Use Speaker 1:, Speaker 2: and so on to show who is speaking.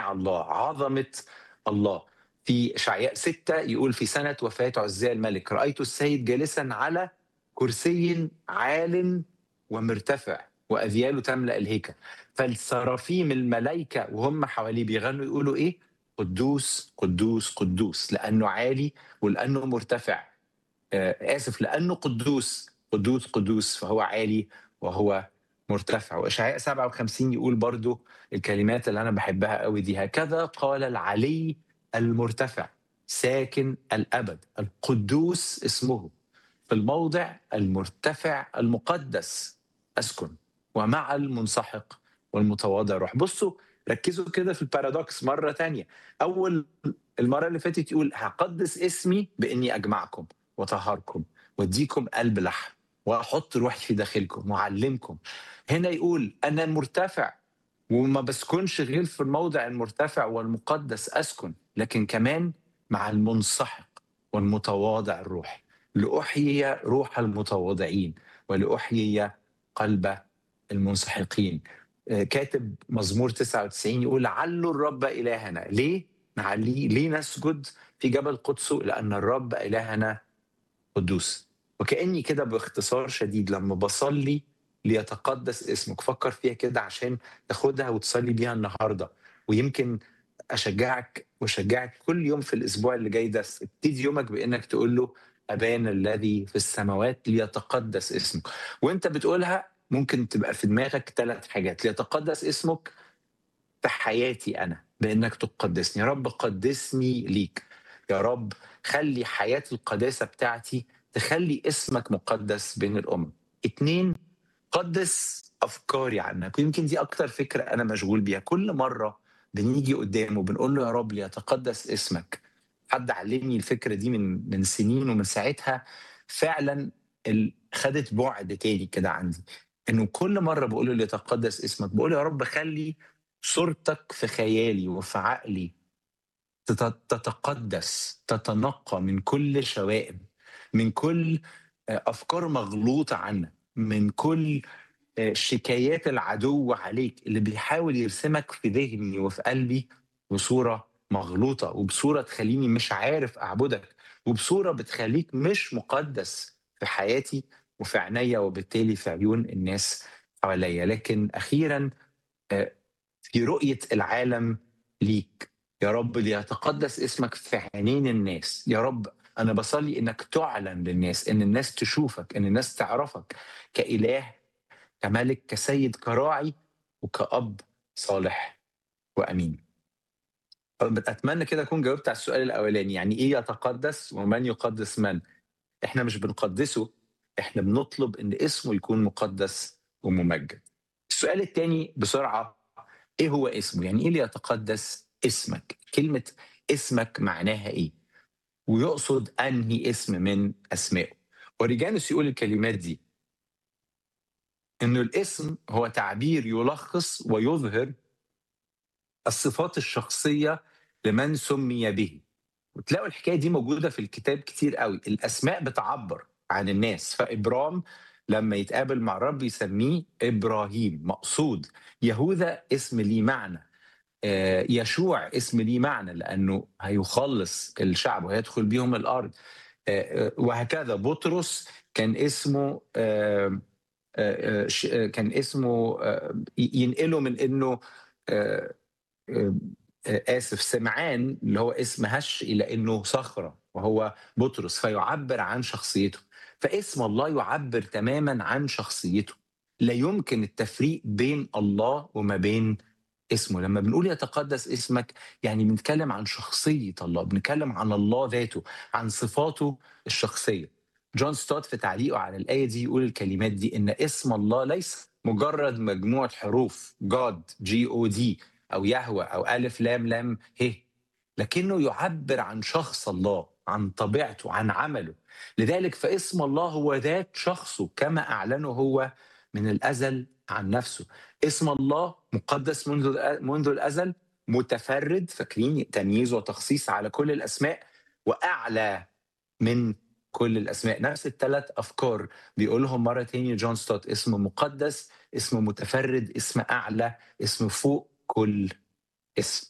Speaker 1: سماع الله عظمه الله في اشعياء 6 يقول في سنه وفاه عزية الملك رايت السيد جالسا على كرسي عال ومرتفع واذياله تملا الهيكل فالسرافيم الملائكه وهم حواليه بيغنوا يقولوا ايه قدوس قدوس قدوس لانه عالي ولانه مرتفع آه اسف لانه قدوس قدوس قدوس فهو عالي وهو مرتفع واشعياء 57 يقول برضو الكلمات اللي انا بحبها قوي دي هكذا قال العلي المرتفع ساكن الابد القدوس اسمه في الموضع المرتفع المقدس اسكن ومع المنسحق والمتواضع روح بصوا ركزوا كده في البارادوكس مرة تانية أول المرة اللي فاتت يقول هقدس اسمي بإني أجمعكم وطهركم واديكم قلب لحم وأحط روحي في داخلكم وأعلمكم هنا يقول أنا مرتفع وما بسكنش غير في الموضع المرتفع والمقدس أسكن لكن كمان مع المنسحق والمتواضع الروح لأحيي روح المتواضعين ولأحيي قلب المنسحقين كاتب مزمور 99 يقول لعل الرب إلهنا ليه؟ نعليه ليه نسجد في جبل قدسه؟ لأن الرب إلهنا قدوس وكأني كده باختصار شديد لما بصلي ليتقدس اسمك فكر فيها كده عشان تاخدها وتصلي بيها النهاردة ويمكن أشجعك وأشجعك كل يوم في الأسبوع اللي جاي ده ابتدي يومك بإنك تقول له أبانا الذي في السماوات ليتقدس اسمك وأنت بتقولها ممكن تبقى في دماغك ثلاث حاجات ليتقدس اسمك في حياتي انا بانك تقدسني يا رب قدسني ليك يا رب خلي حياه القداسه بتاعتي تخلي اسمك مقدس بين الامم اتنين قدس افكاري عنك ويمكن دي اكتر فكره انا مشغول بيها كل مره بنيجي قدامه بنقول له يا رب ليتقدس اسمك حد علمني الفكره دي من من سنين ومن ساعتها فعلا خدت بعد تاني كده عندي انه كل مره بقول له ليتقدس اسمك بقول يا رب خلي صورتك في خيالي وفي عقلي تتقدس تتنقى من كل شوائب من كل افكار مغلوطه عنك من كل شكايات العدو عليك اللي بيحاول يرسمك في ذهني وفي قلبي بصوره مغلوطه وبصوره تخليني مش عارف اعبدك وبصوره بتخليك مش مقدس في حياتي وفي عينيا وبالتالي في عيون الناس حواليا لكن اخيرا في رؤيه العالم ليك يا رب ليتقدس اسمك في عينين الناس يا رب انا بصلي انك تعلن للناس ان الناس تشوفك ان الناس تعرفك كاله كملك كسيد كراعي وكاب صالح وامين اتمنى كده اكون جاوبت على السؤال الاولاني يعني ايه يتقدس ومن يقدس من احنا مش بنقدسه احنا بنطلب ان اسمه يكون مقدس وممجد السؤال الثاني بسرعه ايه هو اسمه يعني ايه ليتقدس اسمك كلمه اسمك معناها ايه ويقصد انهي اسم من اسمائه اوريجانوس يقول الكلمات دي انه الاسم هو تعبير يلخص ويظهر الصفات الشخصيه لمن سمي به وتلاقوا الحكايه دي موجوده في الكتاب كتير قوي الاسماء بتعبر عن الناس فابرام لما يتقابل مع الرب يسميه ابراهيم مقصود يهوذا اسم ليه معنى آه يشوع اسم ليه معنى لانه هيخلص الشعب وهيدخل بيهم الارض آه وهكذا بطرس كان اسمه آه كان اسمه ينقله من انه اسف سمعان اللي هو اسم هش الى انه صخره وهو بطرس فيعبر عن شخصيته فاسم الله يعبر تماما عن شخصيته لا يمكن التفريق بين الله وما بين اسمه لما بنقول يتقدس اسمك يعني بنتكلم عن شخصية الله بنتكلم عن الله ذاته عن صفاته الشخصية جون ستوت في تعليقه على الآية دي يقول الكلمات دي إن اسم الله ليس مجرد مجموعة حروف God جي او دي أو يهوى أو ألف لام لام ه لكنه يعبر عن شخص الله عن طبيعته عن عمله لذلك فاسم الله هو ذات شخصه كما أعلنه هو من الأزل عن نفسه اسم الله مقدس منذ منذ الأزل متفرد فاكرين تمييز وتخصيص على كل الأسماء وأعلى من كل الأسماء نفس الثلاث أفكار بيقولهم مرة تاني جون ستوت اسم مقدس اسم متفرد اسم أعلى اسم فوق كل اسم